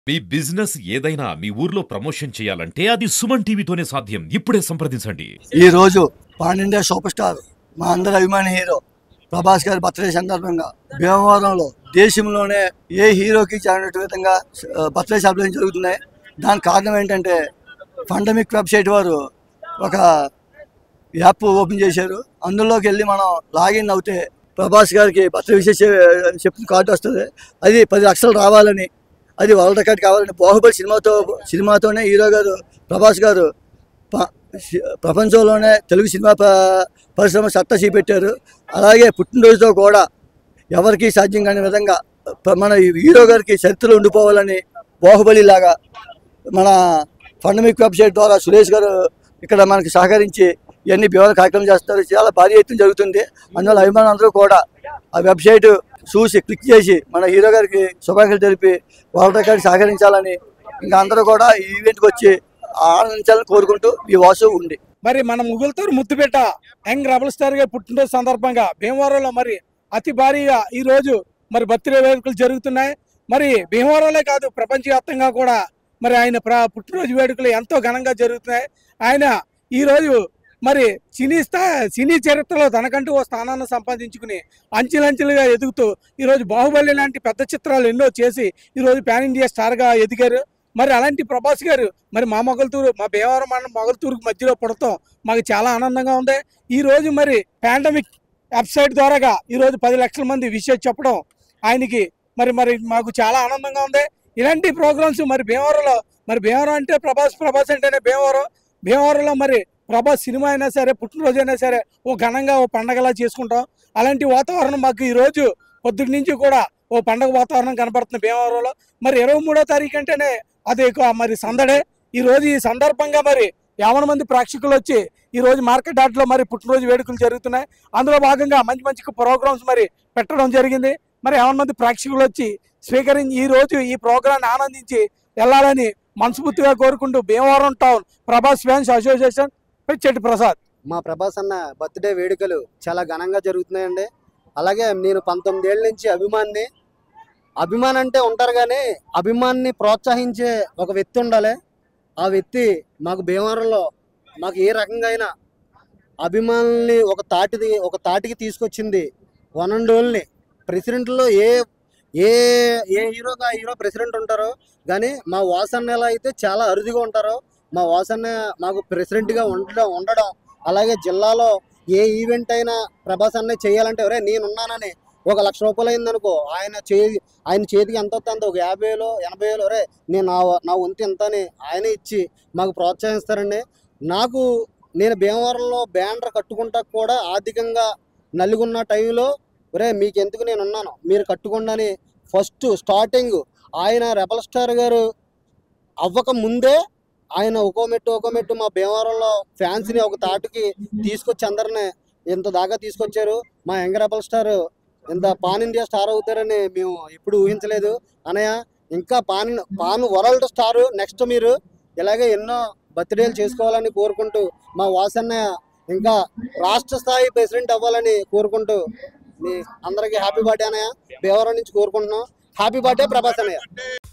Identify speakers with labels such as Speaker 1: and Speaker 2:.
Speaker 1: మీ business ఏదైనా మీ ఊర్లో promotion చేయాలంటే అది సుమన్ టీవీతోనే సాధ్యం ఇప్పుడే సంప్రదించండి
Speaker 2: ఈ రోజు పాన్ ఇండియా సూపర్ స్టార్ మా అందరి అభిమాని హీరో ప్రభాస్ గారి బర్త్డే సందర్భంగా భీమవరంలో దేశంలోనే ఏ హీరోకి చేయనట్టు విధంగా ఆ, బర్త్డే సెలబ్రేషన్ జరుగుతున్నాయి దానికి కారణం ఏంటంటే ఫండమిక్ వెబ్సైట్ వారు ఒక యాప్ ఓపెన్ చేశారు అందులోకి వెళ్ళి మనం లాగిన్ అవుతే ప్రభాస్ గారికి బర్త్డే విశేష చెప్పిన కార్డు వస్తుంది అది పది లక్షలు రావాలని అది వరల్డ్ రికార్డ్ కావాలని బాహుబలి సినిమాతో సినిమాతోనే హీరో గారు ప్రభాస్ గారు ప- శి- ప్రపంచంలోనే తెలుగు సినిమా ప- పరిశ్రమ సత్తా చూపెట్టారు అలాగే పుట్టినరోజుతో కూడా ఎవరికి సాధ్యం కాని విధంగా ప- మన హీరో గారికి చరిత్రలో ఉండిపోవాలని బాహుబలి లాగా మన ఫండమిక్ వెబ్సైట్ ద్వారా సురేష్ గారు ఇక్కడ మనకి సహకరించి ఇవన్నీ భీమవరం కార్యక్రమం చేస్తారు చాలా భారీ ఎత్తున జరుగుతుంది అందువల్ల అభిమానులందరూ కూడా ఆ వెబ్సైట్ చూసి క్లిక్ చేసి మన హీరో గారికి శుభాకాంక్షలు తెలిపి వరల్డ్ రికార్డ్ సహకరించాలని ఇంకా అందరూ కూడా ఈ ఈవెంట్కి వచ్చి ఆనందించాలని కోరుకుంటూ ఈ వాసు ఉంది
Speaker 3: మరి మన Mogalthur Muttupeta young rebel star గా పుట్టినరోజు సందర్భంగా భీమవరంలో మరి అతి భారీగా ఈ రోజు మరి బర్త్డే వేడుకలు జరుగుతున్నాయి మరి భీమవరంలో కాదు ప్రపంచవ్యాప్తంగా కూడా మరి ఆయన ప్ర- పుట్టినరోజు వేడుకలు ఎంతో ఘనంగా జరుగుతున్నాయి ఆయన ఈ రోజు మరి సినీ స్థా సినీ చరిత్రలో తనకంటూ ఓ స్థానాన్ని సంపాదించుకుని అంచెలంచెలుగా ఎదుగుతూ ఈరోజు బాహుబలి లాంటి పెద్ద చిత్రాలు ఎన్నో చేసి ఈరోజు పాన్ ఇండియా స్టార్గా ఎదిగారు మరి అలాంటి ప్రభాస్ గారు మరి మా మొగల్తూరు మా భీమవరం మండలం మొగల్తూరుకు మధ్యలో పుడతాం మాకు చాలా ఆనందంగా ఉంది ఈ రోజు మరి పాండమిక్ వెబ్సైట్ ద్వారాగా ఈ రోజు పది లక్షల మంది విషయం చెప్పడం ఆయనకి మరి మరి మాకు చాలా ఆనందంగా ఉంది ఇలాంటి ప్రోగ్రామ్స్ మరి భీమవరంలో మరి భీమవరం అంటే ప్రభాస్ ప్రభాస్ అంటేనే భీమవరం భీమవరంలో మరి ప్రభాస్ సినిమా అయినా సరే పుట్టినరోజు అయినా సరే ఓ ఘనంగా ఓ పండగలా చేసుకుంటాం అలాంటి వాతావరణం మాకు ఈ రోజు పొద్దుటి నుంచి కూడా ఓ పండగ వాతావరణం కనపడుతుంది భీమవరంలో మరి ఇరవై మూడో తారీఖు అంటేనే అది ఒక మరి సందడే ఈ రోజు ఈ సందర్భంగా మరి యావన మంది ప్రేక్షకులు వచ్చి ఈ రోజు మార్కెట్ డాట్లో మరి పుట్టినరోజు వేడుకలు జరుగుతున్నాయి అందులో భాగంగా మంచి మంచి ప్రోగ్రామ్స్ మరి పెట్టడం జరిగింది మరి యావన మంది ప్రేక్షకులు వచ్చి స్వీకరించి ఈ రోజు ఈ ప్రోగ్రాన్ని ఆనందించి వెళ్ళాలని మనస్ఫూర్తిగా కోరుకుంటూ Bhimavaram town Prabhas fans association Pechetti Prasad
Speaker 4: మా ప్రభాస్ అన్న బర్త్డే వేడుకలు చాలా ఘనంగా జరుగుతున్నాయండి అలాగే నేను పంతొమ్మిది ఏళ్ళ నుంచి అభిమాన్ని అభిమాన్ అంటే ఉంటారు కానీ అభిమాన్ని ప్రోత్సహించే ఒక వ్యక్తి ఉండాలి ఆ వ్యక్తి మాకు భీమవరంలో మాకు ఏ రకంగా అయినా అభిమానుల్ని ఒక తాటిది ఒక తాటికి తీసుకొచ్చింది వన్ అండ్ ఓన్లీ ప్రెసిడెంట్లో ఏ ఏ ఏ హీరోగా హీరో ప్రెసిడెంట్ ఉంటారో కానీ మా వాసన్న ఎలా అయితే చాలా అరుదుగా ఉంటారో మా వాసన్న మాకు ప్రెసిడెంట్గా ఉండడం ఉండడం అలాగే జిల్లాలో ఏ ఈవెంట్ అయినా ప్రభాస్ అన్న చేయాలంటే ఒరే నేనున్నానని ఒక లక్ష రూపాయలు అయిందనుకో ఆయన చేతి ఆయన చేతికి ఎంత వస్తుందో ఒక యాభై వేలు ఎనభై వేలు ఒరే నేను నా నా వంతు ఎంత అని ఆయన ఇచ్చి మాకు ప్రోత్సహిస్తారండి నాకు నేను భీమవరంలో బ్యానర్ కట్టుకుంటా కూడా ఆర్థికంగా నలుగున్న టైంలో ఒరే మీకు ఎందుకు నేను ఉన్నాను మీరు కట్టుకోండి అని ఫస్ట్ స్టార్టింగ్ ఆయన రెబల్ స్టార్ గారు అవ్వక ముందే ఆయన ఒక్కో మెట్టు ఒక్కో మెట్టు మా భీమవరంలో ఫ్యాన్స్ని ఒక తాటుకి తీసుకొచ్చి అందరిని ఇంత దాకా తీసుకొచ్చారు మా యంగ్ రెబల్ స్టార్ ఇంత పాన్ ఇండియా స్టార్ అవుతారని మేము ఎప్పుడు ఊహించలేదు అనయ్య ఇంకా pan pan world star next మీరు ఇలాగే ఎన్నో బర్త్డేలు చేసుకోవాలని కోరుకుంటూ మా వాసన్నయ్య ఇంకా రాష్ట్ర స్థాయి ప్రెసిడెంట్ అవ్వాలని కోరుకుంటూ మీ అందరికీ హ్యాపీ బర్త్డే అన్నయ్య భీమవరం నుంచి కోరుకుంటున్నాం హ్యాపీ బర్త్డే ప్రభాస్ అన్నయ్య